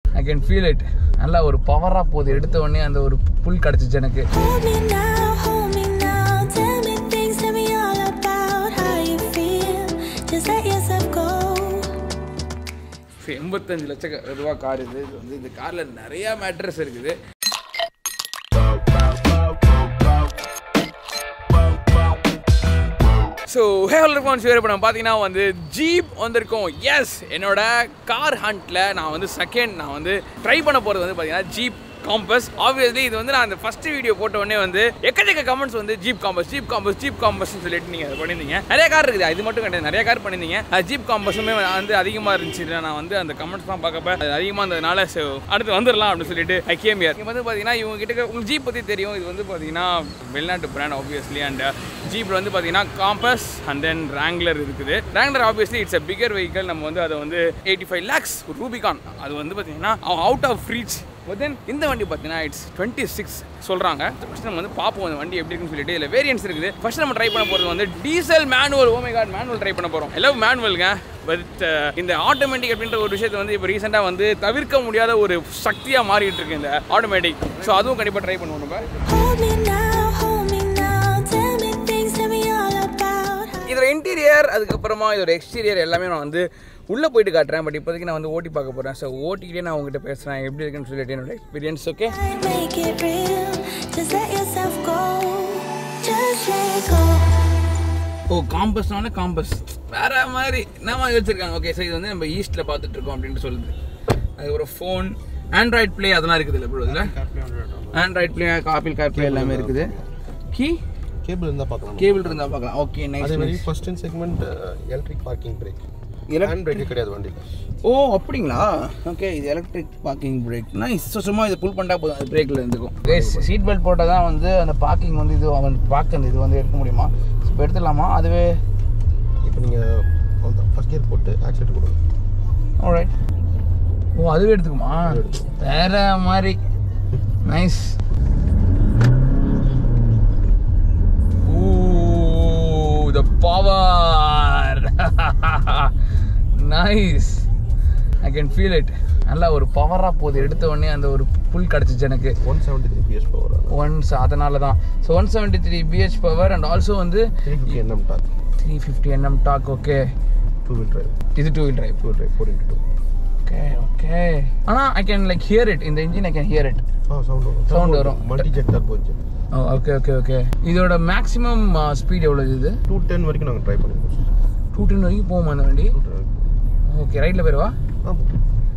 I can feel it நல்லா ஒரு பவராக போகுது எடுத்த உடனே அந்த ஒரு புல் கிடச்சிச்சு எனக்கு Hold me now, hold me now. Tell me things, tell me all about how you feel. Just let yourself go. எண்பத்தஞ்சு லட்சம் ரூபா கார் இது இது வந்து இந்த காரில் நிறையா மேட்ரஸ் இருக்குது ஸோ ஹேவல் ரெஸ்பான்ஸ் வேறு இப்போ நம்ம பார்த்தீங்கன்னா வந்து ஜீப் வந்திருக்கோம் எஸ் என்னோட கார் ஹண்ட்டில் நான் வந்து செகண்ட் நான் வந்து ட்ரை பண்ண போகிறது வந்து பார்த்தீங்கன்னா ஜீப் காம்பஸ் ஆப்வியஸ்லி இது வந்து நான் அந்த ஃபர்ஸ்ட் வீடியோ போட்ட உடனே வந்து எக்கச்சக்க கமெண்ட்ஸ் வந்து Jeep Compass Jeep Compass Jeep காம்பஸ்னு சொல்லிட்டு நீங்கள் அதை பண்ணியிருந்தீங்க நிறைய கார் இருக்குது இது மட்டும் கிடையாது நிறைய கார் பண்ணியிருந்தீங்க அது ஜீப் காம்பஸுமே வந்து அதிகமாக இருந்துச்சு நான் வந்து அந்த கமெண்ட்ஸ்லாம் பார்க்கப்ப அது அதிகமாக இருந்ததுனால ஸோ அடுத்து வந்துடலாம் அப்படின்னு சொல்லிட்டு ஐ கேம் இயர் வந்து பார்த்தீங்கன்னா இவங்க கிட்ட உங்களுக்கு ஜீப் பற்றி தெரியும் இது வந்து பார்த்தீங்கன்னா வெளிநாட்டு பிராண்ட் ஆப்வியஸ்லி அண்ட் ஜீப்ல வந்து பார்த்தீங்கன்னா காம்பஸ் அண்ட் தென் ரேங்லர் இருக்குது Wrangler obviously it's a bigger vehicle நம்ம வந்து அதை வந்து எயிட்டி ஃபைவ் லேக்ஸ் ரூபிகான் அது வந்து பார்த்தீங்கன்னா அவுட் ஆஃப் ரீச் தென் இந்த வண்டி பார்த்தீங்கன்னா இட்ஸ் டுவெண்ட்டி சிக்ஸ் சொல்கிறாங்க ஃபஸ்ட் நம்ம வந்து பார்ப்போம் அந்த வண்டி எப்படி இருக்குன்னு சொல்லிட்டு இதில் வேரியன்ஸ் இருக்குது ஃபர்ஸ்ட் நம்ம ட்ரை பண்ண போகிறது வந்து டீசல் மேனுவல் ஓமே கார்டு மேனுவல் ட்ரை பண்ண போகிறோம் எல்லாம் மேனுவலுங்க பட் இந்த ஆட்டோமேட்டிக் அப்படின்ற ஒரு விஷயத்தை வந்து இப்போ ரீசெண்டாக வந்து தவிர்க்க முடியாத ஒரு சக்தியாக மாறிட்டு இருக்கு இந்த ஆட்டோமேட்டிக் ஸோ அதுவும் கண்டிப்பாக ட்ரை பண்ணுவோம் நம்ம Hold me now, hold me now. Tell me things, tell me all about how இதோட இன்டீரியர் அதுக்கப்புறமா இதோட எக்ஸ்டீரியர் எல்லாமே நான் வந்து உள்ளே போயிட்டு காட்டுறேன் பட் இப்போதைக்கு நான் வந்து ஓட்டி பார்க்க போகிறேன் ஸோ ஓட்டிக்கிட்டே நான் உங்ககிட்ட பேசுகிறேன் எப்படி இருக்குன்னு சொல்லிட்டு என்னோட experience okay I make it real. Just let yourself go. Just let go. ஓ காம்பஸ்னால காம்பஸ் வேற மாதிரி நம்ம வச்சிருக்காங்க ஓகே சார் இது வந்து நம்ம ஈஸ்ட்டில் பார்த்துட்டு இருக்கோம் அப்படின்ட்டு சொல்லுது அது ஒரு ஃபோன் ஆண்ட்ராய்ட் ப்ளே அதெல்லாம் இருக்குது இல்லை ப்ரோ இதில் ஆண்ட்ராய்ட் ப்ளே காப்பில் கார் ப்ளே எல்லாமே இருக்குது கீ கேபிள் இருந்தால் பார்க்கலாம் கேபிள் இருந்தால் பார்க்கலாம் ஓகே அதே நைஸ் மாதிரி first and segment electric parking brake Elec- hand brake கிடையாது வண்டியில் ஓ அப்படிங்களா ஓகே இது electric parking brake nice so சும்மா இதை புல் பண்ணிட்டா போதும் அது பிரேக்கில் இருந்துக்கும் சீட் பெல்ட் போட்டால் தான் வந்து அந்த பார்க்கிங் வந்து இது அவன் பார்க்க அந்த இது வந்து எடுக்க முடியுமா இப்போ எடுத்துடலாமா அதுவே இப்போ நீங்கள் அவ்வளோதான் ஃபர்ஸ்ட் கியர் போட்டு ஆக்சிடென்ட் கொடுங்க ஆல்ரைட் ஓ அதுவே எடுத்துக்குமா வேற மாதிரி nice Ooh, the power! nice. I can feel it. நல்லா ஒரு பவராக போகுது எடுத்த உடனே அந்த ஒரு புல் கிடச்சிச்சு எனக்கு one seventy three PS power once அதனால தான் so one seventy three BHP power and also வந்து three fifty NM torque three fifty NM torque okay two wheel drive இது two wheel drive two drive four into two okay okay ஆனால் I can like hear it இந்த engine I can hear it ah sound வரும் Sound வரும். Multi jet turbo engine okay okay okay இதோட maximum speed எவ்வளோ இது two ten வரைக்கும் நாங்கள் try பண்ணிருக்கோம் டூ டென் வரைக்கும் போகுமா அந்த வண்டி டூ டென் ஓகே ரைட்டில் போயிடுவா ஆமாம்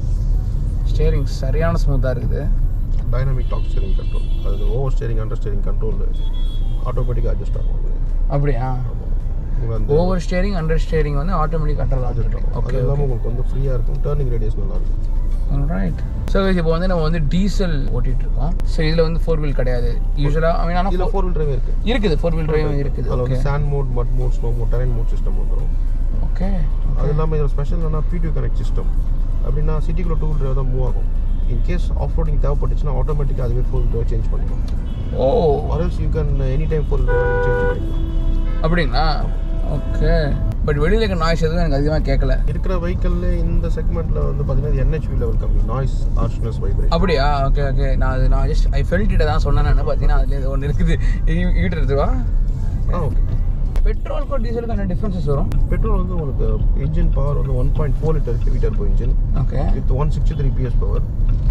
ஸ்டேரிங் சரியான ஸ்மூத்தாக இருக்குது டைனாமிக் டாப் ஸ்டேரிங் கண்ட்ரோல் அது over steering under steering control ஆட்டோமேட்டிக்காக அட்ஜஸ்ட் ஆகும் அது. அப்படியா ஆமாம் உங்களுக்கு அந்த ஓவர் ஸ்டேரிங் அண்டர் ஸ்டேரிங் வந்து ஆட்டோமேட்டிக் கண்ட்ரோல் adjust ஆகிட்டு ஆகும் அது ஓகே இல்லாமல் உங்களுக்கு வந்து ஃப்ரீயாக இருக்கும் டேர்னிங் ரேடியஸ் நல்லா இருக்கும் ரைட் ஸோ இப்போ வந்து நம்ம வந்து டீசல் ஓட்டிட்டு இருக்கோம் ஸோ இதில் வந்து ஃபோர் வீல் கிடையாது யூஸ்வலாக ஐ மீன் இதில் ஆனால் ஃபோர் வீல் டிரைவ் இருக்குது இருக்குது ஃபோர் வீல் டிரைவும் இருக்குது அதில் ஓகே வந்து sand mode mud mode snow mode terrain mode system வந்துடும் ஓகே அது இல்லாமல் இதில் ஸ்பெஷல் என்னன்னா பிடியூ கனெக்ட் சிஸ்டம் அப்படின்னா சிட்டிக்குள்ள டூ வீல் டிரைவ் தான் மூவ் ஆகும் இன் கேஸ் ஆஃப் ரோடிங் தேவைப்பட்டுச்சுன்னா ஆட்டோமேட்டிக்காக அதுவே ஃபோர் வீல் டிரைவ் சேஞ்ச் பண்ணிடும் ஓ ஆர்எல்ஸ் you can any time four wheel drive change பண்ணிக்கலாம் அப்படிங்களா ஓகே பட் வெளியில் இருக்க நாய்ஸ் எதுவும் எனக்கு அதிகமாக கேட்கல இருக்கிற வெஹிக்கல்ல இந்த செக்மெண்ட்டில் வந்து பார்த்தீங்கன்னா என்ஹெச்வி லெவல் கம்மி நாய்ஸ் ஹார்ஷ்னஸ் வைப்ரேஷன் அப்படியா ஓகே ஓகே நான் அது நான் ஜஸ்ட் ஐ ஃபெல்ட் இட்ட தான் சொன்னேன் நான் பார்த்தீங்கன்னா அதுல ஒன்று இருக்குது வீட்டு எடுத்துவா ஆ ஓகே பெட்ரோலுக்கும் டீசலுக்கும் என்ன டிஃப்ரென்சஸ் வரும் பெட்ரோல் வந்து உங்களுக்கு இன்ஜின் பவர் வந்து one point four litre heavy turbo engine okay with one sixty three PS power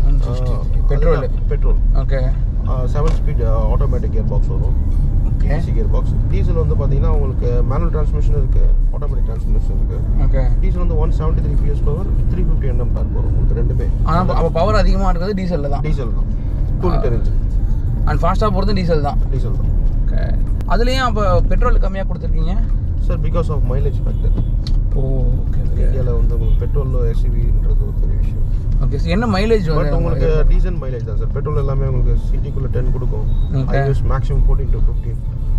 petrol petrol okay seven speed automatic gear box வரும் okay AC gear box diesel வந்து பார்த்தீங்கன்னா உங்களுக்கு manual transmission இருக்கு automatic transmission இருக்கு okay diesel வந்து one seventy three PS power three fifty NM torque வரும் உங்களுக்கு ரெண்டுமே ஆனால் அப்போ பவர் அதிகமாக இருக்கிறது டீசலில் தான் டீசல் தான் டூ லிட்டர் இன்ஜின் அண்ட் ஃபாஸ்ட்டாக போகிறது டீசல் தான் டீசல் தான் ஓகே அதுலேயும் அப்போ பெட்ரோல் கம்மியாக கொடுத்துருக்கீங்க sir because of mileage factor ஓ ஓகே ஓகே இந்தியாவில் வந்து உங்களுக்கு பெட்ரோல் எஸ்யூவின்றது ஒரு பெரிய விஷயம் ஓகே என்ன மைலேஜ் பட் வந்து உங்களுக்கு டீசன்ட் மைலேஜ் தான் சார் பெட்ரோல் எல்லாமே உங்களுக்கு சிட்டிக்குள்ளே டென் கொடுக்கும் Okay. Highways maximum fourteen to fifteen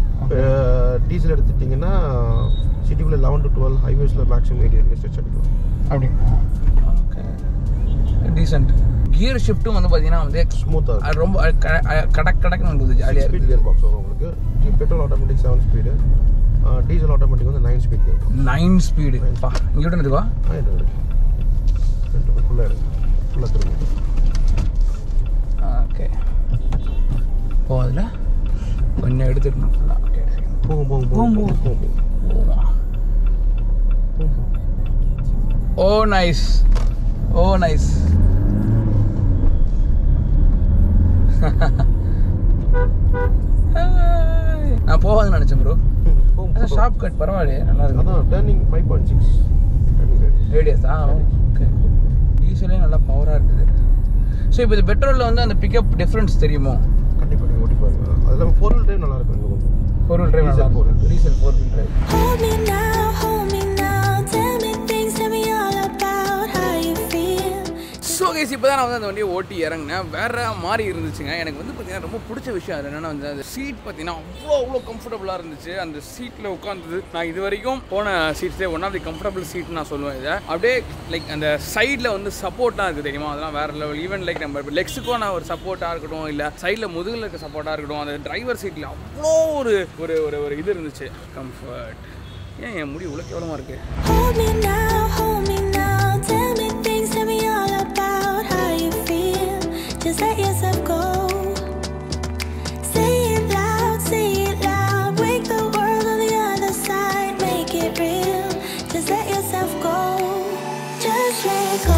diesel எடுத்துட்டிங்கன்னா சிட்டிக்குள்ளே லெவன் டு டுவெல் ஹைவேஸில் மேக்ஸிமம் எயிட்டி வரைக்கும் ஸ்ட்ரெச் அடிக்கும் அப்படிங்களா ஓகே டீசென்ட் கியர் ஷிஃப்ட்டும் வந்து பார்த்தீங்கன்னா வந்து ஸ்மூத்தாக அது ரொம்ப க- அ- கடக் கடக்குன்னு இருக்குது ஜாலியாக ஸ்பீட் இருக்குது கியர் பாக்ஸ் வரும் உங்களுக்கு petrol automatic seven speed diesel automatic வந்து nine speed gear box nine speed பா இங்கிட்ட இருக்கா ரெண்டு ஃபுல்லாக எடுங்க ஃபுல்லாக திரும்ப எடுத்துடணும் ஃபுல்லாக ஓகே போகும் போகும் போகும், போகும் போகும் போகும் ஓ நைஸ் ஓ நைஸ் நான் போவாதுன்னு நினச்சேன் ப்ரோ போகும் ஷார்ப் கட் பரவாயில்லையே நல்லா இருக்கு அதான் turning five point six turning rate ரேடியஸா ஓகே டீசலே நல்லா பவராக இருக்குது ஸோ இப்போ இது பெட்ரோலில் வந்து அந்த பிக்கப் டிஃப்ரென்ஸ் தெரியுமோ கண்டிப்பாக நீங்கள் ஓட்டி பாருங்க அது இல்லாமல் ஃபோர் வீல் டிரைவ் நல்லா இருக்கும் இன்னும் கொஞ்சம் four wheel drive Diesel four wheel. Diesel four wheel drive Hold me now, hold me now. Tell me things, tell me all about how you feel. So case இப்போ தான் நான் வந்து அந்த வண்டியை ஓட்டி இறங்கினேன் வேற மாதிரி இருந்துச்சுங்க எனக்கு வந்து பார்த்தீங்கன்னா ரொம்ப பிடிச்ச விஷயம் அது என்னன்னா வந்து அந்த சீட் பார்த்தீங்கன்னா அவ்வளோ அவ்வளோ கம்ஃபர்டபுளாக இருந்துச்சு அந்த சீட்டில் உட்காந்தது நான் இது வரைக்கும் போன சீட்ஸே one of the comfortable seat நான் சொல்லுவேன் இதை அப்படியே லைக் அந்த சைடில் வந்து சப்போர்ட்டாக இருக்குது தெரியுமா அதெல்லாம் வேற லெவல் ஈவன் லைக் நம்ம லெக்ஸுக்கும் நான் ஒரு சப்போர்ட்டாக இருக்கட்டும் இல்லை சைடில் முதுகில் இருக்க சப்போர்ட்டாக இருக்கட்டும் அந்த டிரைவர் சீட்டில் அவ்வளோ ஒரு ஒரு ஒரு ஒரு இது இருந்துச்சு கம்ஃபர்ட் ஏன் என் முடி இவ்வளோ கேவலமாக இருக்குது Hold me now, hold me now. Tell me things, tell me all about how you feel. Just let yourself go. Say it loud, say it loud. Wake the world on the other side, make it real. Just let yourself go. Just let go.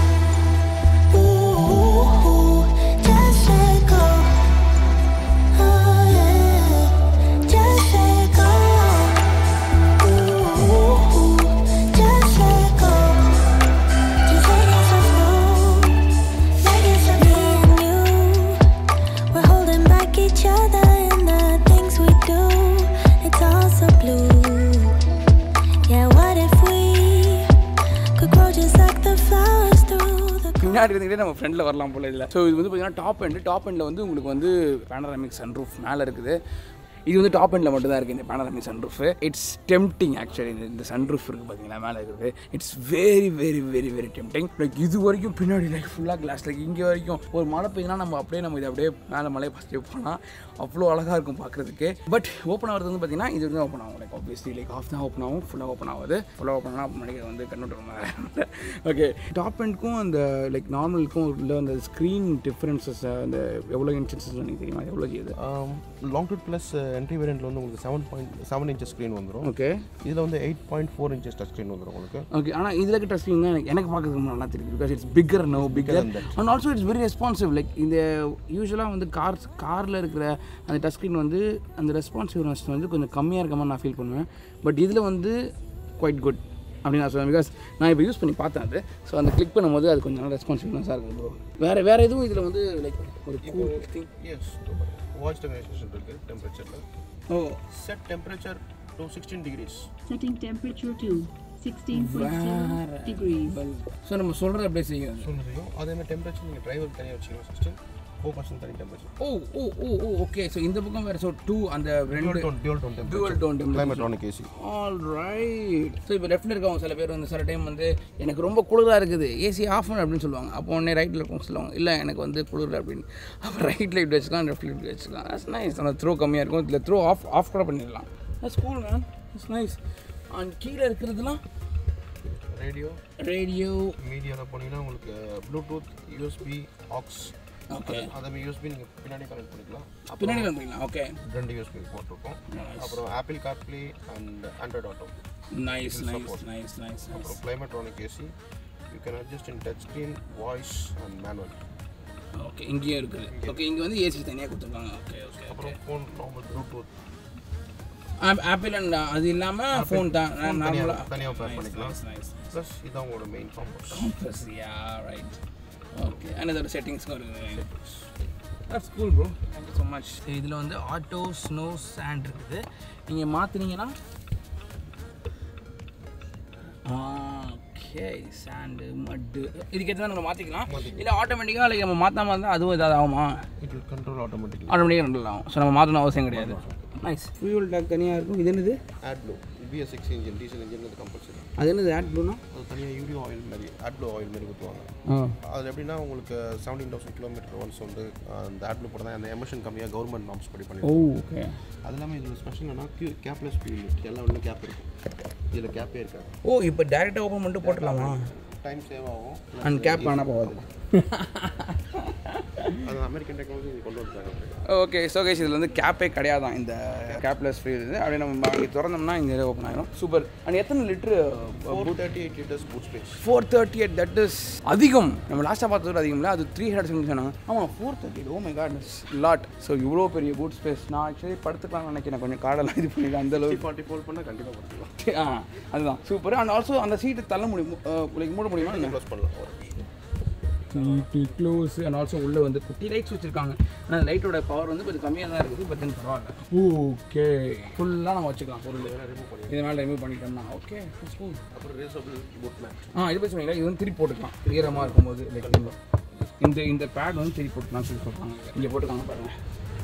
Ooh, just let go. Oh yeah, just let go. Ooh, just let go. Just let yourself go. Let yourself be and you. We're holding back each other in the things we do. It's all so blue. Yeah, what if we could grow just like the flowers through the பின்னாடி இருந்துக்கிட்டே நம்ம ஃப்ரெண்டில் வரலாம் போல இதில் so இது வந்து பார்த்தீங்கன்னா top end top எண்டில் வந்து உங்களுக்கு வந்து பேனராமிக் சன்ரூஃப் மேலே இருக்குது இது வந்து டாப் எண்டில் மட்டும் தான் இருக்குது இந்த panoramic sunroof it's tempting actually இந்த இந்த சன்ரூஃப் இருக்குது பார்த்தீங்களா மேலே இருக்குது it's very very very very tempting like இது வரைக்கும் பின்னாடி லைக் ஃபுல்லாக கிளாஸ் லைக் இங்கே வரைக்கும் ஒரு மழை பெய்யுனா நம்ம அப்படியே நம்ம இதை அப்படியே மேலே மலையை ஃபஸ்ட்டு போனால் அவ்வளோ அழகாக இருக்கும் பார்க்குறதுக்கு பட் ஓப்பன் ஆகிறது வந்து பார்த்தீங்கன்னா இது வந்து ஓப்பன் ஆகும் லைக் ஆப்வியஸ்லி லைக் ஆஃப் தான் ஓப்பன் ஆகும் ஃபுல்லாக ஓப்பன் ஆகுது ஃபுல்லாக ஓப்பன் ஆனால் மணிக்கு வந்து கண்ணோட்டம் ஓகே டாப் எண்ட்க்கும் அந்த லைக் நார்மலுக்கும் உள்ள அந்த ஸ்க்ரீன் டிஃப்ரென்சஸ் அந்த எவ்வளோ இன்ச்சஸ் எனக்கு தெரியுமா எவ்வளோ செய்யுது லாங் டூட் ப்ளஸ் என்ட்ரி வேரியண்ட்டில் வந்து உங்களுக்கு seven point seven inches screen வந்துடும் ஓகே இதில் வந்து eight point four inches touch screen வந்துடும் உங்களுக்கு ஓகே ஆனால் இதில் இருக்க ஸ்க்ரீன் தான் எனக்கு எனக்கு பார்க்கறதுக்கு நல்லா தெரியுது because it's bigger no bigger than that. And also it's very responsive like இந்த யூஸ்வலாக வந்து கார்ஸ் காரில் இருக்கிற அந்த டச் ஸ்க்ரீன் வந்து அந்த ரெஸ்பான்சிவ்னஸ் வந்து கொஞ்சம் கம்மியாக இருக்க மாதிரி நான் ஃபீல் பண்ணுவேன் பட் இதில் வந்து குவைட் குட் அப்படின்னு நான் சொல்லுவேன் பிகாஸ் நான் இப்போ யூஸ் பண்ணி பார்த்தேன் அது ஸோ அந்த கிளிக் பண்ணும்போது அது கொஞ்சம் நல்லா ரெஸ்பான்சிவ்னஸாக இருக்குது ப்ரோ வேறு வேறு எதுவும் இதில் வந்து லைக் ஒரு cool thing as voice temperature இருக்குது டெம்பரேச்சரில் ஓ set temperature to sixteen degrees Setting temperature to 16.0 degrees. So நம்ம சொல்கிறது அப்படியே செய்யும் அது. சொல்லுறதையும் அதே மாதிரி டெம்பரேச்சர் நீங்கள் டிரைவர் தனியாக வச்சுக்கலாம் சிக்ஸ்டீன் ஃபோர் பர்சன்ட் தனி டெம்பரேச்சர் ஓ ஓ ஓ ஓ ஓகே ஸோ இந்த பக்கம் வேறு ஸோ டூ அந்த டியூல் ரெண்டு tone dual tone Dual tone temperature climatronic AC all right so இப்போ லெஃப்ட்டில் இருக்கவங்க சில பேர் வந்து சில டைம் வந்து எனக்கு ரொம்ப குளிராக இருக்குது ஏசி ஆஃப் பண்ணு அப்படின்னு சொல்லுவாங்க அப்போ உடனே ரைட்டில் இருக்கவங்க சொல்லுவாங்க இல்லை எனக்கு வந்து குளிர் அப்படின்னு அப்போ ரைட் லைட் வச்சுக்கலாம் லெஃப்ட் லைட் வச்சுக்கலாம் தட்ஸ் நைஸ் அந்த த்ரோ கம்மியாக இருக்கும் இதில் த்ரோ ஆஃப் ஆஃப் கூட பண்ணிடலாம் that's cool man it's nice and கீழே இருக்கிறதுலாம் ரேடியோ ரேடியோ மீடியாவில் போனீங்கன்னா உங்களுக்கு ப்ளூடூத் யூஎஸ்பி ஆக்ஸ் ஓகே அதே மாதிரி யூஎஸ்பி நீங்கள் பின்னாடி கனெக்ட் பண்ணிக்கலாம் பின்னாடி வந்துக்கலாம் ஓகே ரெண்டு யூஎஸ்பி போட்டிருக்கோம் அப்புறம் Apple CarPlay and Android Auto nice nice nice nice nice அப்புறம் climatronic AC you can adjust in touch screen voice and manual okay இங்கேயும் இருக்குது ஓகே இங்கே வந்து ஏசி தனியாக கொடுத்துருக்காங்க ஓகே ஓகே அப்புறம் phone normal Bluetooth Apple and அது இல்லாமல் ஃபோன் தான் நார்மலாக தனியாக பேர் பண்ணிக்கலாம் நைஸ் நைஸ் ப்ளஸ் இதான் உங்களோட main Compass Compass, yeah, right. Okay, and அதோட செட்டிங்ஸ்க்கும் இருக்குது that's cool bro thank you so much இதில் வந்து ஆட்டோ ஸ்னோ சாண்ட் இருக்குது நீங்கள் மாற்றினீங்கன்னா ஓகே சாண்டு மட்டு இதுக்கேற்ற நம்ம மாற்றிக்கலாம் இல்லை ஆட்டோமேட்டிக்காக இல்லை நம்ம மாற்றாம இருந்தால் அதுவும் ஏதாவது ஆகுமா இட் வில் கண்ட்ரோல் ஆட்டோமேட்டிக்லி ஆட்டோமேட்டிக்காக ரெண்டு ஆகும் ஸோ நம்ம மாற்றணும் அவசியம் கிடையாது நைஸ் ஃபியூல் டேக் தனியாக இருக்கும் இது என்னது AdBlue BS six engine diesel engine அது கம்பல்சரி அது என்னது ஆட் ப்ளூனா அது தனியாக யூரியோ ஆயில் மாதிரி ஆட் ப்ளூ ஆயில் மாதிரி ஊற்றுவாங்க ஆ அது எப்படின்னா உங்களுக்கு செவன்டீன் தௌசண்ட் கிலோமீட்டர் ஒன்ஸ் வந்து அந்த ஆட் ப்ளூ போட தான் அந்த எமிஷன் கம்மியாக கவர்மெண்ட் நாம்ஸ் படி பண்ணி ஓ ஓகே அது இல்லாமல் இதில் ஸ்பெஷல் என்னன்னா கியூ கேப்லெஸ் யூனிட் எல்லா ஒன்றும் கேப் இருக்கும் இதில் கேப்பே இருக்காது ஓ இப்போ டேரெக்டாக ஓப்பன் பண்ணிட்டு போட்டுடலாமா டைம் சேவ் ஆகும் அண்ட் கேப் காண போகாது அது அமெரிக்கன் டெக்னாலஜி கொண்டு வந்துட்டாங்க ஓகே ஸோ கைஸ் இதில் வந்து கேப்பே கிடையாதான் இந்த கேப்லெஸ் ஃப்ரீ இது அப்படியே நம்ம இங்கே திறந்தோம்னா இங்கே ஓப்பன் ஆகிடும் சூப்பர் அண்ட் எத்தனை litre four thirty eight litres boot space four thirty eight that is அதிகம் நம்ம லாஸ்ட்டாக பார்த்தது அதிகம் இல்லை அது த்ரீ ஹண்ட்ரட் சொன்னாங்க ஆமாம் four thirty oh my god lot so இவ்வளோ பெரிய பூட் ஸ்பேஸ் நான் ஆக்சுவலி படுத்துக்கலாம் நினைக்கிறேன் கொஞ்சம் காடெல்லாம் இது பண்ணிக்கலாம் அந்த அளவுக்கு ஃபார்ட்டி ஃபோல் பண்ணால் கண்டிப்பாக பார்த்துக்கலாம் ஆ அதுதான் சூப்பர் அண்ட் ஆல்சோ அந்த சீட்டு தள்ள முடியும் லைக் மூட முடியுமா என்ன க்ளோஸ் பண்ணலாம் ஒரு க்ளோஸ் அண்ட் ஆல்சோ உள்ளே வந்து குட்டி லைட்ஸ் வச்சுருக்காங்க ஆனால் லைட்டோட பவர் வந்து கொஞ்சம் கம்மியாக தான் இருக்குது பட் தென் பரவாயில்ல ஓகே ஃபுல்லாக நம்ம வச்சுக்கலாம் பொருள் இது மேலே ரிமூவ் பண்ணிட்டோம்னா ஓகே cool. அப்புறம் ரேசபிள் பூட் மேட் ஆ இது பற்றி சொன்னீங்களா இது வந்து திருப்பி போட்டுக்கலாம் ஈரமாக இருக்கும்போது லைக் இந்த இந்த பேட் வந்து திருப்பி போட்டுக்கலாம் சொல்லி சொல்கிறாங்க இங்கே போட்டுக்காங்க பாருங்க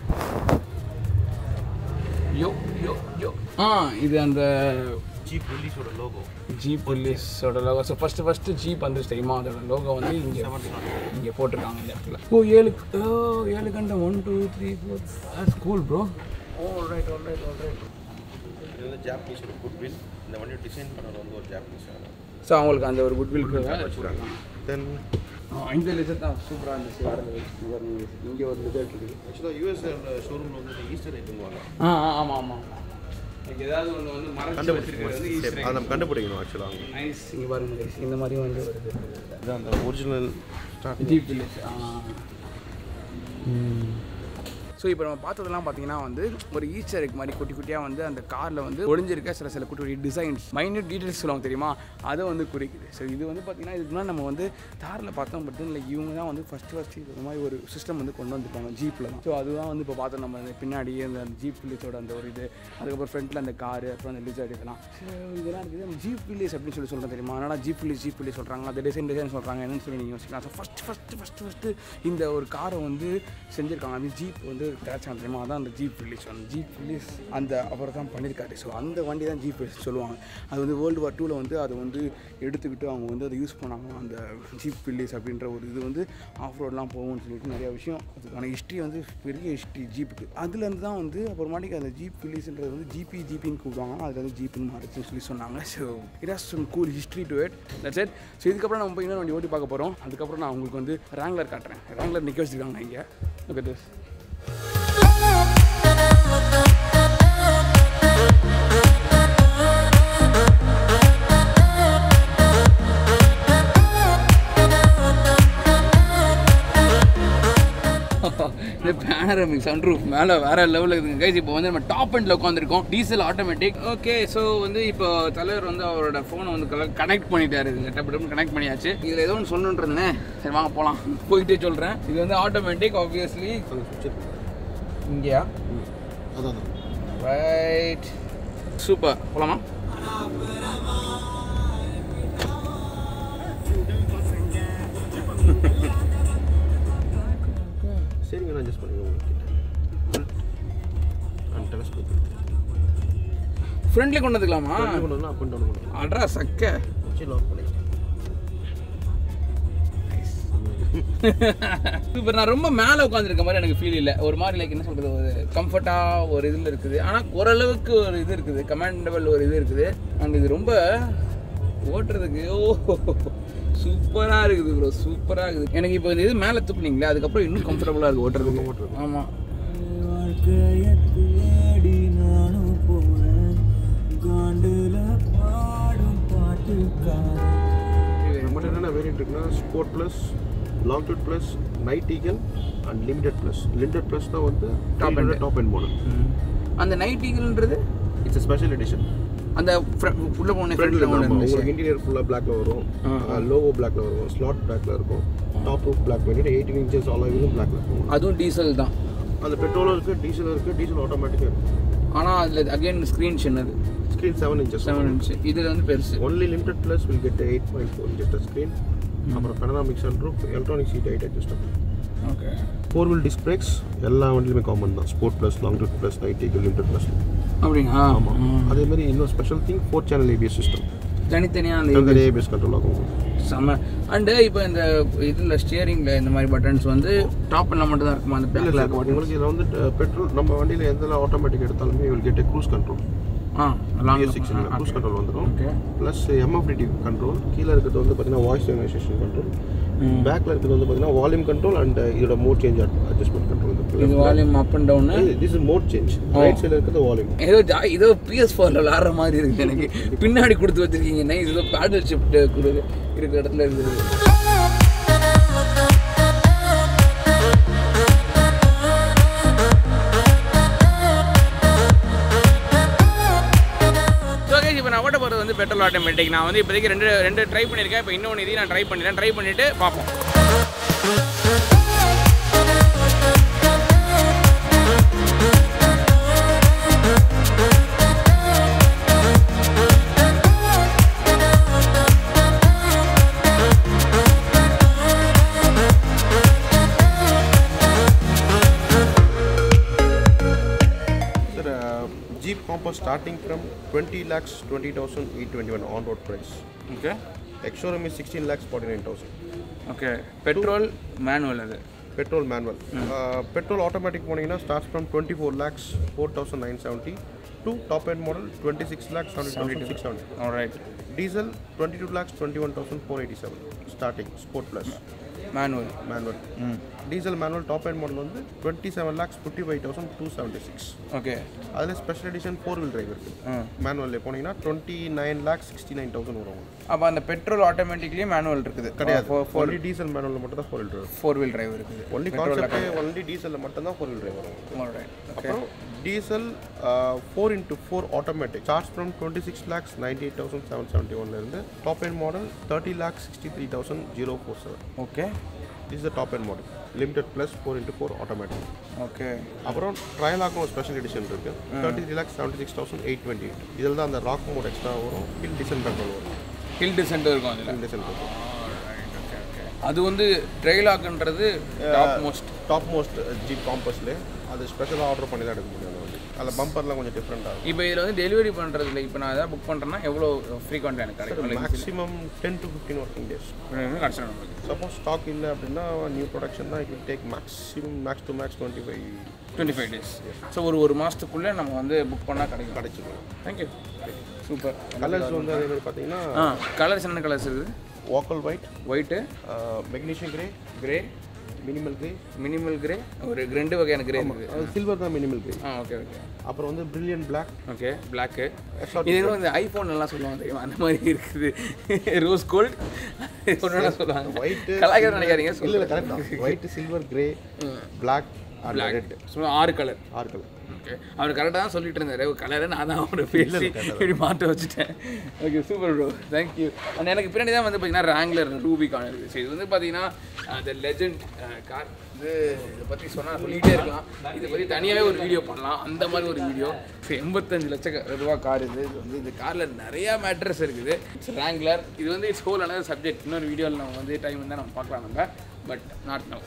யோ யோ யோ ஆ இது அந்த ஜீப் ரிலீஸோட லோகோ ஜீப் போலீஸோட logo so first first Jeep வந்து தெரியுமா அதோட லோகோ வந்து இங்கே இங்கே போட்டிருக்காங்க இந்த இடத்துல ஓ ஏழு ஓ ஏழு கண்ட one two three four school bro ஓ right all right all right இது வந்து ஜாப்பனீஸோட குட்வில் இந்த வண்டியை டிசைன் பண்ணது வந்து ஒரு ஜாப்பனீஸ் ஸோ அவங்களுக்கு அந்த ஒரு குட்வில் வச்சுருக்காங்க தென் இந்த லிசர் தான் சூப்பராக இருந்துச்சு வரது இங்கே ஒரு லிசர் இருக்குது ஆக்சுவலாக யூஎஸ் ஷோரூமில் வந்து ஈஸ்டர் ஐட்டுங்குவாங்க ஆ ஆ ஆமாம் ஆமாம் எனக்கு ஏதாவது ஒன்று வந்து மறைச்சு வச்சிருக்கிறது வந்து கண்டுபிடிச்சிருக்கோம் அதை நம்ம கண்டுபிடிக்கணும் ஆக்சுவலாக நைஸ் இங்கே பாருங்க guys. இந்த மாதிரி வந்து வருது இதுதான் அந்த original starting Jeep village so இப்போ நம்ம பார்த்ததெல்லாம் பார்த்தீங்கன்னா வந்து ஒரு ஈஸ்டர் எக் மாதிரி குட்டி குட்டியாக வந்து அந்த காரில் வந்து ஒளிஞ்சிருக்க சில சில குட்டி குட்டி டிசைன்ஸ் மைன்யூட் டீட்டெயில்ஸ் சொல்லுவாங்க தெரியுமா அதை வந்து குறிக்குது ஸோ இது வந்து பார்த்தீங்கன்னா இதுக்கு முன்னாடி நம்ம வந்து தாரில் பார்த்தோம் பட் இல்லை இவங்க தான் வந்து ஃபஸ்ட்டு ஃபஸ்ட்டு இது மாதிரி ஒரு சிஸ்டம் வந்து கொண்டு வந்திருப்பாங்க ஜீப்பில் தான் ஸோ அதுதான் வந்து இப்போ பார்த்தோம் நம்ம அந்த பின்னாடி அந்த ஜீப் வில்லேஜோட அந்த ஒரு இது அதுக்கப்புறம் ஃப்ரண்ட்டில் அந்த காரு அப்புறம் அந்த லிசர்ட் இதெல்லாம் ஸோ இதெல்லாம் இருக்குது ஜீப் வில்லேஜ் அப்படின்னு சொல்லி சொல்கிறேன் தெரியுமா அதனால் ஜீப் வில்லேஜ் ஜீப் வில்லேஜ் சொல்கிறாங்க அந்த டிசைன் டிசைன் சொல்கிறாங்க என்னன்னு சொல்லி நீங்கள் யோசிக்கலாம் so first first first first இந்த ஒரு காரை வந்து செஞ்சுருக்காங்க அந்த ஜீப் வந்து கிடைச்சாங்க தெரியுமா அதான் அந்த ஜீப் வில்லேஜ் அந்த ஜீப் வில்லேஜ் அந்த அவர் தான் பண்ணியிருக்காரு ஸோ அந்த வண்டி தான் ஜீப் வில்லேஜ் சொல்லுவாங்க அது வந்து வேர்ல்டு வார் டூவில் வந்து அதை வந்து எடுத்துக்கிட்டு அவங்க வந்து அதை யூஸ் பண்ணாங்க அந்த ஜீப் வில்லேஜ் அப்படின்ற ஒரு இது வந்து ஆஃப் ரோட்லாம் போகும்னு சொல்லிட்டு நிறைய விஷயம் அதுக்கான ஹிஸ்ட்ரி வந்து பெரிய ஹிஸ்ட்ரி ஜீப்புக்கு அதுலேருந்து தான் வந்து அப்புறமாட்டிக்கு அந்த ஜீப் வில்லேஜ்ன்றது வந்து ஜிபி ஜிபின்னு கூப்பிடுவாங்க அது வந்து ஜீப்புன்னு மாறிச்சுன்னு சொல்லி சொன்னாங்க so it has some cool history to it that's it so இதுக்கப்புறம் நம்ம போய் இன்னொரு வண்டி ஓட்டி பார்க்க போகிறோம் அதுக்கப்புறம் நான் உங்களுக்கு வந்து ரேங்லர் காட்டுறேன் ரேங்லர் நிற்க வச்சிருக்காங்க இங்கே ஓகே திஸ் இந்த பேனரமிக் சன்ரூஃப் மேலே வேற லெவலில் இருக்குங்க கைஸ் இப்போ வந்து நம்ம டாப் எண்டில் உட்காந்துருக்கோம் டீசல் ஆட்டோமேட்டிக் ஓகே ஸோ வந்து இப்போ தலைவர் வந்து அவரோட ஃபோனை வந்து கனெக்ட் பண்ணிட்டாரு இதுங்க டப்பு டப்பு கனெக்ட் பண்ணியாச்சு இதில் ஏதோ ஒன்று சொன்னுன்றதுனே சரி வாங்க போகலாம் போயிட்டே சொல்கிறேன் இது வந்து ஆட்டோமேட்டிக் ஆப்வியஸ்லி இங்கேயா அதான் ரைட் சூப்பர் போகலாமா சரிங்க நான் அட்ஜஸ்ட் பண்ணுங்க உங்களுக்கு அண்ட் டெலஸ்கோப் ஃப்ரெண்ட்லி கொண்டு வந்துக்கலாமா கொண்டு வந்து அப் அண்ட் டவுன் பண்ணுங்க அட்ரா சக்க வச்சு லாக் பண்ணிக்கலாம் இப்போ நான் ரொம்ப மேலே உட்காந்துருக்க மாதிரி எனக்கு ஃபீல் இல்லை ஒரு மாதிரி லைக் என்ன சொல்கிறது ஒரு கம்ஃபர்ட்டாக ஒரு இதில் இருக்குது ஆனால் ஓரளவுக்கு ஒரு இது இருக்குது கமாண்டபிள் ஒரு இது இருக்குது அண்ட் இது ரொம்ப ஓட்டுறதுக்கு ஓ சூப்பராக இருக்குது ப்ரோ சூப்பராக இருக்குது எனக்கு இப்போ இந்த இது மேலே துப்புனீங்களே அதுக்கப்புறம் இன்னும் கம்ஃபர்டபுளாக இருக்குது ஓட்டுறதுக்கு ஓட்டுறது ஆமாம் நம்மகிட்ட என்னென்ன வேரியன்ட் இருக்குன்னா Sport plus Longitude plus Night Eagle and Limited plus Limited plus தான் வந்து Top top end. Top end model அந்த நைட் ஈகிள்ன்றது இட்ஸ் ஸ்பெஷல் எடிஷன் அந்த fr- உள்ள போன ஃப்ரண்ட்ல ஃப்ரண்ட்ல ஒன்று உங்களுக்கு இன்டீரியர் ஃபுல்லாக பிளாக்ல வரும் லோகோ பிளாக்ல வரும் ஸ்லாட் பிளாக்ல இருக்கும் டாப் ரூப் பிளாக் பண்ணிட்டு எயிட்டீன் இன்ச்சஸ் ஆல் இதுவும் பிளாக்ல இருக்கும் அதுவும் டீசல் தான் அந்த பெட்ரோலும் இருக்கு டீசல் இருக்கு டீசல் ஆட்டோமேட்டிக்காக இருக்கு ஆனால் அதில் அகைன் ஸ்க்ரீன் சின்னது screen seven inches seven inch இதில் வந்து பெருசு only Limited plus will get eight point four inches screen அப்புறம் panoramic sunroof electronic seat height adjust okay four wheel disc brakes எல்லா வண்டிலுமே காமன் தான் Sport plus Longitude plus Night Eagle Limited plus அப்படிங்களா ஆமாம் அதே மாதிரி இன்னொரு special thing four channel ABS system தனித்தனியாக அந்த அந்த ஏபிஎஸ் கண்ட்ரோல் ஆகும் செம்ம அண்டு இப்போ இந்த இதில் ஸ்டியரிங்கில் இந்த மாதிரி பட்டன்ஸ் வந்து டாப்பில் மட்டும் தான் இருக்குமா அந்த இல்லை பேக்கில் சார் இருக்க பட்டன்ஸ் உங்களுக்கு இதில் வந்து பெட்ரோல் நம்ம வண்டியில் எந்த ஆட்டோமேட்டிக் எடுத்தாலுமே will get cruise control ah long BS six cruise control வந்துடும் ஓகே ப்ளஸ் எம்எஃப்டிடி கண்ட்ரோல் கீழே இருக்கிறது வந்து பார்த்தீங்கன்னா வாய்ஸ் ரெகனைசேஷன் கண்ட்ரோல் பேக்கில் இருக்கிறது வந்து பார்த்தீங்கன்னா வால்யூம் கண்ட்ரோல் அண்ட் இதோட மோட் சேஞ்ச் அட்ஜஸ்ட்மெண்ட் இது control volume up and down this is mode change right சைடில் இருக்கிறது வால்யூம் ஏதோ ஜா ஏதோ பிஎஸ் ஃபோரில் விளாட்ற மாதிரி இருக்குது எனக்கு பின்னாடி கொடுத்து வச்சிருக்கீங்க நைஸ் ஏதோ பேடல் ஷிஃப்ட் கொடு இருக்கிற இடத்துல இருக்குது இப்போ நான் ஓட்ட போகிறது வந்து பெட்ரோல் ஆட்டோமேட்டிக் நான் வந்து இப்போதைக்கு ரெண்டு ரெண்டு ட்ரை பண்ணியிருக்கேன் இப்போ இன்னொன்று இதையும் நான் ட்ரை பண்ணிட்டேன் ட்ரை பண்ணிவிட்டு பார்ப்போம் Sir, uh, Jeep Compass starting from 20 lakhs 20,821 on road price. Okay Ex showroom is 16 lakhs 49,000. Okay petrol manual அது Petrol manual. Uh, petrol automatic போனீங்கன்னா starts from 24 lakhs 4,970 to top end model 26 lakhs 70,670. Alright Diesel 22 lakhs 21,487 starting sport plus manual manual. Diesel manual top end model வந்து 27 lakhs 55,276. Okay அதில் special edition four wheel drive இருக்குது மேனுவலில் போனீங்கன்னா twenty nine lakhs sixty nine thousand வரும் அப்போ அந்த petrol ஆட்டோமேட்டிக்லேயே manual இருக்குது கிடையாது ஒன்லி டீசல் மேனுவலில் மட்டும் தான் four wheel drive four wheel drive இருக்குது ஒன்லி கான்செப்டே ஒன்லி டீசலில் மட்டும் தான் ஃபோர் வீல் டிரைவ் வரும் ஆல்ரைட் ஓகே அப்புறம் diesel four into four automatic charge from twenty six lakhs ninety eight thousand seven seventy ஒன்லேருந்து top end model thirty lakhs sixty three thousand zero four seven okay is the top end model limited plus four into four automatic okay அப்புறம் ட்ரையலாக்கும் ஒரு special edition இருக்குது thirty three lakhs seventy six thousand eight twenty eight இதில் தான் அந்த rock mode extra வரும் hill descent control வரும் hill descent இருக்கும் அதில் ஹில் டிசன் கண்ட்ரோல் அது வந்து ட்ரெயிலாக்குன்றது top most top most Jeep காம்பஸ்ல அது ஸ்பெஷலாக ஆர்டர் பண்ணி தான் எடுக்க முடியும் அந்த வண்டி அதில் பம்பர்லாம் கொஞ்சம் டிஃப்ரெண்ட்டாக இருக்கும் இப்போ இதில் வந்து டெலிவரி பண்ணுறதுல இப்போ நான் எதாவது புக் பண்ணுறேன்னா எவ்வளோ ஃப்ரீக்வெண்ட்டாக எனக்கு கிடைக்கும் maximum ten to fifteen working days கிடச்சிடும் நம்மளுக்கு சப்போஸ் ஸ்டாக் இல்லை அப்படின்னா நியூ ப்ரொடக்ஷன் தான் it will take maximum max to max twenty five twenty five days so ஒரு ஒரு மாதத்துக்குள்ளே நம்ம வந்து புக் பண்ணால் கிடைக்கும் கிடைச்சிடும் தேங்க்யூ சூப்பர் கலர்ஸ் வந்து அதே மாதிரி பார்த்தீங்கன்னா ஆ கலர்ஸ் என்ன கலர்ஸ் இருக்குது vocal white white magnesium grey grey minimal grey minimal grey ஒரு ரெண்டு வகையான கிரே இருக்குது அது சில்வர் தான் மினிமல் கிரே ஆ ஓகே ஓகே அப்புறம் வந்து பிரில்லியன் பிளாக் ஓகே பிளாக்கு இது ஏதோ இந்த ஐஃபோன் எல்லாம் சொல்லுவாங்க தெரியுமா அந்த மாதிரி இருக்குது ரோஸ் கோல்ட் ஒன்று சொல்லுவாங்க ஒயிட் கலாய்க்கிற நினைக்காதீங்க இல்லை இல்லை கரெக்ட் தான் white silver grey black and red சும்மா ஆறு கலர் ஆறு கலர் ஓகே அவர் கரெக்டாக தான் சொல்லிட்டு இருந்தாரு கலரை நான் தான் அவரை பேசி இப்படி மாற்ற வச்சுட்டேன் okay super bro thank you and எனக்கு பின்னாடி தான் வந்து பார்த்தீங்கன்னா ரேங்லர் ரூபிகான் இருக்குது ஸோ இது வந்து பார்த்தீங்கன்னா அந்த லெஜெண்ட் கார் இது இதை பற்றி சொன்னால் சொல்லிகிட்டே இருக்கலாம் இதை பற்றி தனியாகவே ஒரு வீடியோ பண்ணலாம் அந்த மாதிரி ஒரு வீடியோ ஸோ எண்பத்தஞ்சு லட்ச ரூபா கார் இது இது வந்து இந்த காரில் நிறையா மேட்ரஸ் இருக்குது இட்ஸ் ரேங்லர் இது வந்து இட்ஸ் ஹோல் அனதர் சப்ஜெக்ட் இன்னொரு வீடியோவில் நம்ம வந்து டைம் இருந்தால் நம்ம பார்க்கலாம் நம்ம but not no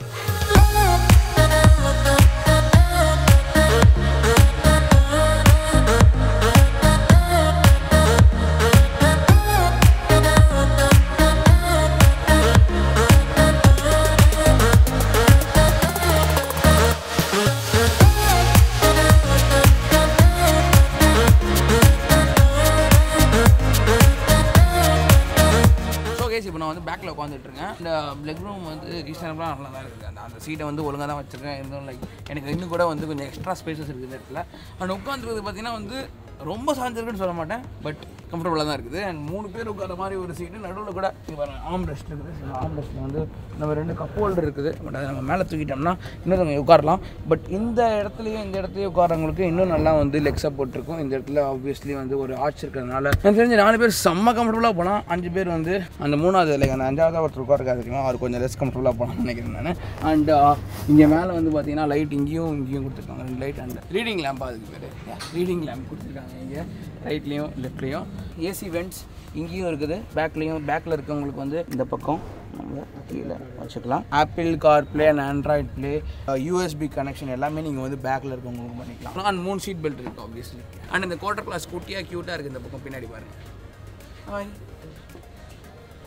so case இப்போ நான் வந்து பேக்கில் உட்காந்துட்டு இருக்கேன் இந்த லெக் ரூம் வந்து ரீசனபிளாக நல்லா தான் இருக்குது அந்த அந்த சீட்டை வந்து ஒழுங்காக தான் வச்சுருக்கேன் இருந்தும் லைக் எனக்கு இன்னும் கூட வந்து கொஞ்சம் எக்ஸ்ட்ரா ஸ்பேசஸ் இருக்குது இந்த இடத்துல அண்ட் உட்காந்துருக்குது பார்த்தீங்கன்னா வந்து ரொம்ப சாஞ்சிருக்குன்னு சொல்ல மாட்டேன் பட் கம்ஃபர்டபுளாக தான் இருக்குது அண்ட் மூணு பேர் உட்கார மாதிரி ஒரு சீட்டு நடுவில் கூட ஆம் ரெஸ்ட் இருக்குது ஆம் ரெஸ்ட்டில் வந்து நம்ம ரெண்டு கப் ஹோல்டர் இருக்குது பட் அதை நம்ம மேலே தூக்கிட்டோம்னா இன்னும் உட்காரலாம் பட் இந்த இடத்துலையும் இந்த இடத்துலையும் உட்காரவங்களுக்கு இன்னும் நல்லா வந்து லெக் சப்போர்ட் இருக்கும் இந்த இடத்துல ஆப்வியஸ்லி வந்து ஒரு ஆர்ச் இருக்கிறதுனால எனக்கு தெரிஞ்சு நாலு பேர் செம்ம கம்ஃபர்டபுளாக போகலாம் அஞ்சு பேர் வந்து அந்த மூணாவது லைக் அந்த அஞ்சாவது ஒருத்தர் உட்காருக்காது தெரியுமா அவர் கொஞ்சம் லெஸ் கம்ஃபர்டபுளாக போகலாம்னு நினைக்கிறேன் நான் அண்ட் இங்கே மேலே வந்து பார்த்தீங்கன்னா லைட் இங்கேயும் இங்கேயும் கொடுத்துருக்காங்க ரெண்டு லைட் அண்ட் ரீடிங் லேம்ப் அதுக்கு பேர் ரீடிங் லேம்ப் கொடுத்துருக்காங்க இங்கே ரைட்லேயும் லெஃப்ட்லேயும் ஏசி வெண்ட்ஸ் இங்கேயும் இருக்குது பேக்லேயும் பேக்கில் இருக்கவங்களுக்கு வந்து இந்த பக்கம் நம்ம கீழே வச்சுக்கலாம் Apple car play and Android play USB connection எல்லாமே நீங்கள் வந்து பேக்கில் இருக்கவங்களுக்கு பண்ணிக்கலாம் அண்ட் மூணு சீட் பெல்ட் இருக்குது ஆப்வியஸ்லி அண்ட் இந்த குவார்டர் கிளாஸ் குட்டியாக க்யூட்டாக இருக்குது இந்த பக்கம் பின்னாடி பாருங்கள் ஹாய்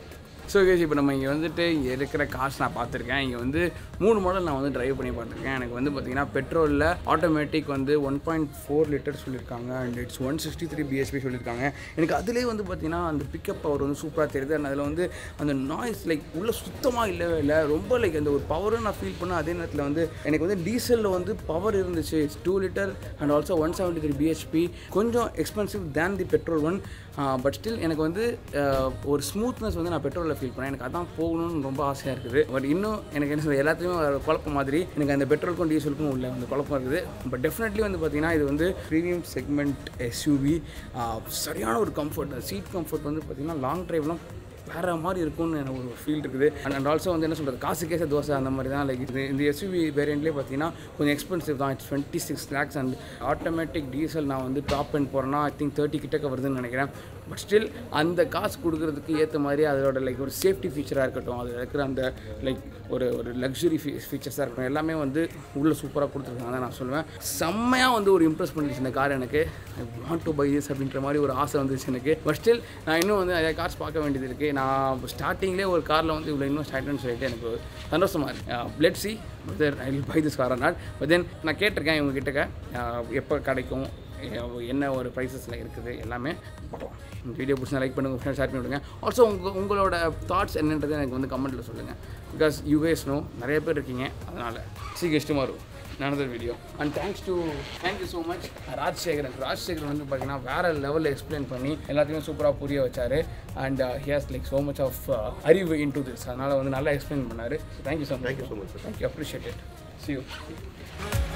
ஸோ கேஸ் இப்போ நம்ம இங்கே வந்துட்டு இங்கே இருக்கிற காசு நான் பார்த்துருக்கேன் இங்கே வந்து மூணு மாடல் நான் வந்து டிரைவ் பண்ணி பார்த்துருக்கேன் எனக்கு வந்து பார்த்தீங்கன்னா பெட்ரோலில் ஆட்டோமேட்டிக் வந்து ஒன் பாயிண்ட் ஃபோர் லிட்டர் சொல்லியிருக்காங்க and it's one sixty three BSP சொல்லியிருக்காங்க எனக்கு அதுலேயே வந்து பார்த்தீங்கன்னா அந்த பிக்கப் பவர் வந்து சூப்பராக தெரியுது அண்ட் அதில் வந்து அந்த நாய்ஸ் லைக் உள்ள சுத்தமாக இல்லவே இல்லை ரொம்ப லைக் அந்த ஒரு பவரும் நான் ஃபீல் பண்ணேன் அதே நேரத்தில் வந்து எனக்கு வந்து டீசலில் வந்து பவர் இருந்துச்சு it's two litre and also one seventy three BHP கொஞ்சம் expensive than the petrol one but still எனக்கு வந்து ஆஹ், ஒரு ஸ்மூத்னஸ் வந்து நான் பெட்ரோலில் ஃபீல் பண்ணேன் எனக்கு அதான் போகணும்னு ரொம்ப ஆசையாக இருக்குது பட் இன்னும் எனக்கு என்ன சொல்றது எல்லாத்துலேயுமே ஒரு குழப்பம் மாதிரி எனக்கு அந்த பெட்ரோலுக்கும் டீசலுக்கும் உள்ள அந்த குழப்பம் இருக்குது பட் டெஃபினெட்லி வந்து பார்த்தீங்கன்னா இது வந்து ப்ரீமியம் செக்மெண்ட் எஸ்யூவி சரியான ஒரு கம்ஃபர்ட் சீட் கம்ஃபர்ட் வந்து பார்த்தீங்கன்னா லாங் டிரைவ்லாம் வேற மாதிரி இருக்கும்னு எனக்கு ஒரு ஃபீல் இருக்குது அண்ட் அண்ட் ஆல்சோ வந்து என்ன சொல்கிறது காசு கேச தோசை அந்த மாதிரி தான் லைக் இது இந்த எஸ்யூவி வேரியண்ட்லேயே பார்த்தீங்கன்னா கொஞ்சம் எக்ஸ்பென்சிவ் தான் it's twenty six lakhs and automatic diesel நான் வந்து டாப் எண்ட் போகிறேன்னா ஐ திங்க் தேர்ட்டி கிட்டக்க வருதுன்னு நினைக்கிறேன் பட் ஸ்டில் அந்த காசு கொடுக்கறதுக்கு ஏற்ற மாதிரி அதோட லைக் ஒரு சேஃப்டி ஃபீச்சராக இருக்கட்டும் அதில் இருக்கிற அந்த லைக் ஒரு ஒரு லக்ஸுரி ஃபீ ஃபீச்சர்ஸாக இருக்கட்டும் எல்லாமே வந்து உள்ளே சூப்பராக கொடுத்துருக்காங்க நான் சொல்லுவேன் செம்மையாக வந்து ஒரு இம்ப்ரெஸ் பண்ணிடுச்சு இந்த கார் எனக்கு I want to buy this அப்படின்ற மாதிரி ஒரு ஆசை வந்துச்சு எனக்கு பட் ஸ்டில் நான் இன்னும் வந்து நிறைய கார்ஸ் பார்க்க வேண்டியது இருக்குது நான் ஸ்டார்டிங்லேயே ஒரு காரில் வந்து இவ்வளோ இன்வெஸ்ட் ஆகிட்டேன்னு சொல்லிட்டு எனக்கு சந்தோஷமாக இருக்கு பிளட் சி but I will buy this car not but then நான் கேட்டிருக்கேன் இவங்க கிட்டக்க எப்போ கிடைக்கும் எ- என்ன ஒரு ப்ரைஸஸில் இருக்குது எல்லாமே பார்க்கலாம் இந்த வீடியோ பிடிச்சா லைக் பண்ணுங்கள் ஃப்ரெண்ட்ஸ் ஷேர் பண்ணி விடுங்க ஆல்சோ உங்கள் உங்களோட தாட்ஸ் என்னன்றது எனக்கு வந்து கமெண்ட்டில் சொல்லுங்கள் பிகாஸ் யூ வேஸ் நோ நிறைய பேர் இருக்கீங்க அதனால் சீக்கிரம் வரும் நடந்த video and thanks to thank you so much Rajasekaran Rajasekaran வந்து பார்த்தீங்கன்னா வேறு லெவலில் எக்ஸ்பிளைன் பண்ணி எல்லாத்தையுமே சூப்பராக புரிய வச்சார் and he has like so much of அறிவு இன் டு திஸ் அதனால் வந்து நல்லா எக்ஸ்பிளைன் பண்ணார் thank you so much Thank you so much, sir. Thank you appreciate see you